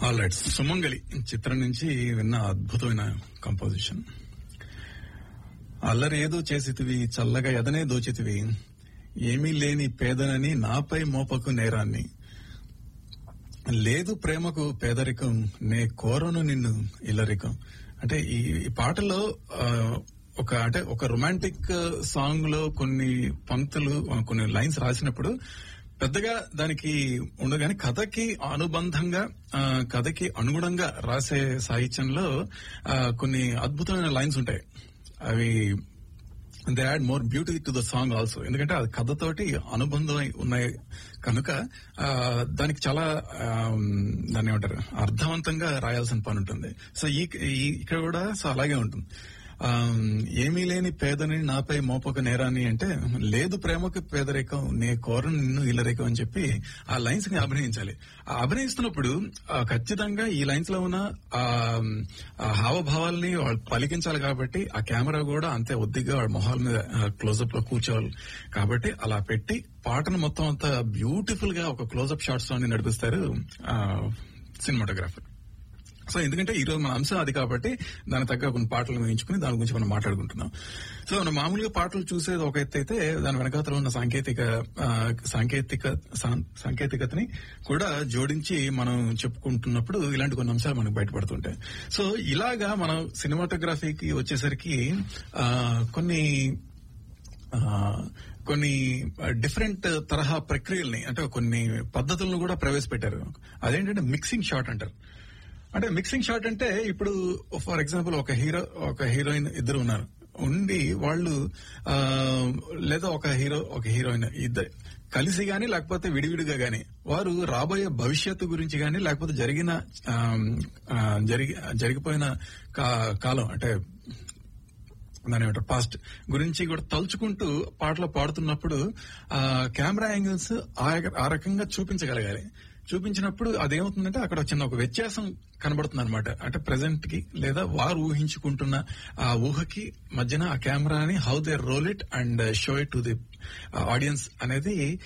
all right సుమంగళి చిత్రం నుంచి విన్న అద్భుతమైన కంపోజిషన్ అల్లరి ఏదో చేసితివి చల్లగా ఎదనే దోచితివి ఏమీ లేని పేదనని నాపై మోపకు నేరాన్ని లేదు ప్రేమకు పేదరికం నే కోరను నిన్ను ఇల్లరికం అంటే ఈ ఈ పాటలో ఆ, ఒక అంటే ఒక రొమాంటిక్ సాంగ్ లో కొన్ని పంక్తులు ఆ, కొన్ని లైన్స్ రాసినప్పుడు పెద్దగా దానికి ఉండదు కానీ కథకి అనుబంధంగా ఆ, కథకి అనుగుణంగా రాసే సాహిత్యంలో ఆ, కొన్ని అద్భుతమైన లైన్స్ ఉంటాయి అవి they add more beauty to the song also ఎందుకంటే అది కథతోటి అనుబంధం అయి ఉన్నాయి కనుక ఆ, దానికి చాలా ఆ, దాన్ని ఏమంటారు అర్థవంతంగా రాయాల్సిన పని ఉంటుంది సో ఈ ఈ- ఇక్కడ కూడా సో అలాగే ఉంటుంది ఆ, ఏమీ లేని పేదని నాపై మోపక నేరాన్ని అంటే లేదు ప్రేమకు పేదరికం నే కోరను నిన్ను ఇల్లరికం అని చెప్పి ఆ లైన్స్ ని అభినయించాలి ఆ అభినయిస్తున్నప్పుడు ఆ, ఖచ్చితంగా ఈ లైన్స్ లో ఉన్న ఆ ఆ హావభావాల్ని వాళ్ళు పలికించాలి కాబట్టి ఆ కెమెరా కూడా అంతే ఒద్దిగా వాళ్ళ మొహాల మీద క్లోజప్ లో కూర్చోవాలి కాబట్టి అలా పెట్టి పాటను మొత్తం అంతా బ్యూటిఫుల్ గా ఒక క్లోజప్ షాట్స్ తో నడిపిస్తారు సినిమాటోగ్రాఫర్ సో ఎందుకంటే ఈ రోజు మన అంశం అది కాబట్టి దాని తగ్గ కొన్ని పాటలు వేయించుకుని దాని గురించి మనం మాట్లాడుకుంటున్నాం సో మనం మామూలుగా పాటలు చూసేది ఒక ఎత్తు అయితే దాని వెనకాతలో ఉన్న సాంకేతిక ఆ, సాంకేతిక సాం- సాంకేతికతని కూడా జోడించి మనం చెప్పుకుంటున్నప్పుడు ఇలాంటి కొన్ని అంశాలు మనకు బయటపడుతుంటాయి సో ఇలాగా మనం సినిమాటోగ్రఫీకి వచ్చేసరికి ఆ, కొన్ని ఆ, కొన్ని డిఫరెంట్ తరహా ప్రక్రియల్ని అంటే కొన్ని పద్ధతులను కూడా ప్రవేశపెట్టారు అదేంటంటే మిక్సింగ్ షాట్ అంటారు అంటే మిక్సింగ్ షాట్ అంటే ఇప్పుడు ఫర్ ఎగ్జాంపుల్ ఒక హీరో ఒక హీరోయిన్ ఇద్దరు ఉన్నారు ఉండి వాళ్ళు ఆ, లేదా ఒక హీరో ఒక హీరోయిన్ ఇద్దరు కలిసి గాని లేకపోతే విడివిడిగా గాని వారు రాబోయే భవిష్యత్తు గురించి గాని లేకపోతే జరిగిన ఆ, ఆ, జరిగి జరిగిపోయిన కా- కాలం అంటే దాని ఏమంటారు పాస్ట్ గురించి కూడా తలుచుకుంటూ పాటలు పాడుతున్నప్పుడు ఆ కెమెరా యాంగిల్స్ ఆ- ఆ రకంగా చూపించగలగాలి చూపించినప్పుడు అదేమవుతుందంటే అక్కడ చిన్న ఒక వ్యత్యాసం కనబడుతుంది అనమాట అంటే ప్రెసెంట్ కి లేదా వారు ఊహించుకుంటున్న ఆ ఊహకి మధ్యన ఆ కెమెరాని how they roll it and show it to the audience అనేది